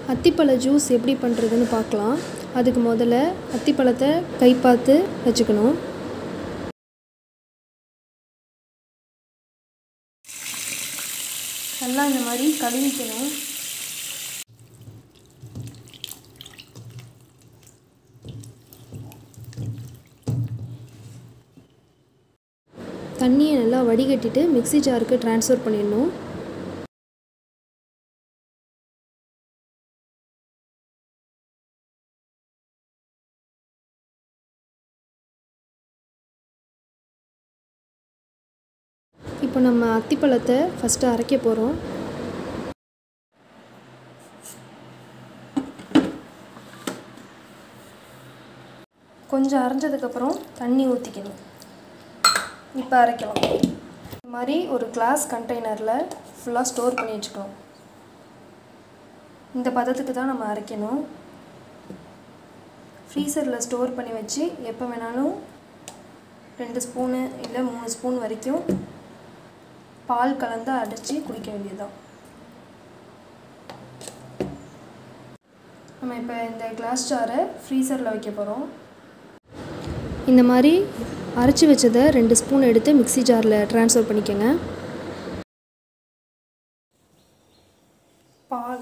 அத்திப்பழ juice எப்படி பண்ணுறதுன்னு பார்க்கலாம் அதுக்கு முதல்ல அத்திப்பழத்தை கை பார்த்து வச்சுக்கணும் நல்லா இந்த மாதிரி கழுவிக்கணும் தண்ணியை நல்லா வடிகட்டிட்டு மிக்ஸி ஜாருக்கு ட்ரான்ஸ்ஃபர் பண்ணிடணும் இப்போ நம்ம அத்திப்பழத்தை ஃபஸ்ட்டு அரைக்க போகிறோம் கொஞ்சம் அரைஞ்சதுக்கப்புறம் தண்ணி ஊற்றிக்கணும் இப்போ அரைக்கலாம் இந்த மாதிரி ஒரு கிளாஸ் கண்டெய்னரில் ஃபுல்லாக ஸ்டோர் பண்ணி வச்சுக்கணும் இந்த பதத்துக்கு தான் நம்ம அரைக்கணும் ஃப்ரீசரில் ஸ்டோர் பண்ணி வச்சு எப்போ வேணாலும் ரெண்டு ஸ்பூனு இல்லை மூணு ஸ்பூன் வரைக்கும் பால் கலந்து அடைச்சி குடிக்க வேண்டியதுதான் நம்ம இப்போ இந்த கிளாஸ் ஜாரை ஃப்ரீசரில் வைக்க போகிறோம் இந்த மாதிரி அரைச்சி வச்சதை ரெண்டு ஸ்பூன் எடுத்து மிக்ஸி ஜாரில் ட்ரான்ஸ்ஃபர் பண்ணிக்கோங்க பால்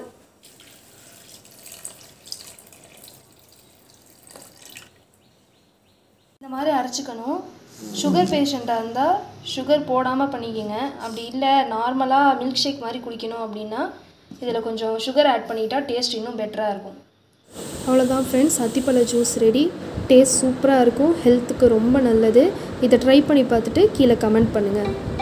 இந்த மாதிரி அரைச்சிக்கணும் சுகர் பேஷண்ட்டாக இருந்தால் சுகர் போடாமல் பண்ணிக்கோங்க அப்படி இல்லை நார்மலாக மில்க் ஷேக் மாதிரி குடிக்கணும் அப்படின்னா இதில் கொஞ்சம் சுகர் ஆட் பண்ணிக்கிட்டா டேஸ்ட் இன்னும் பெட்டராக இருக்கும் அவ்வளோதான் ஃப்ரெண்ட்ஸ் அத்திப்பழ ஜூஸ் ரெடி டேஸ்ட் சூப்பராக இருக்கும் ஹெல்த்துக்கு ரொம்ப நல்லது இதை ட்ரை பண்ணி பார்த்துட்டு கீழே கமெண்ட் பண்ணுங்கள்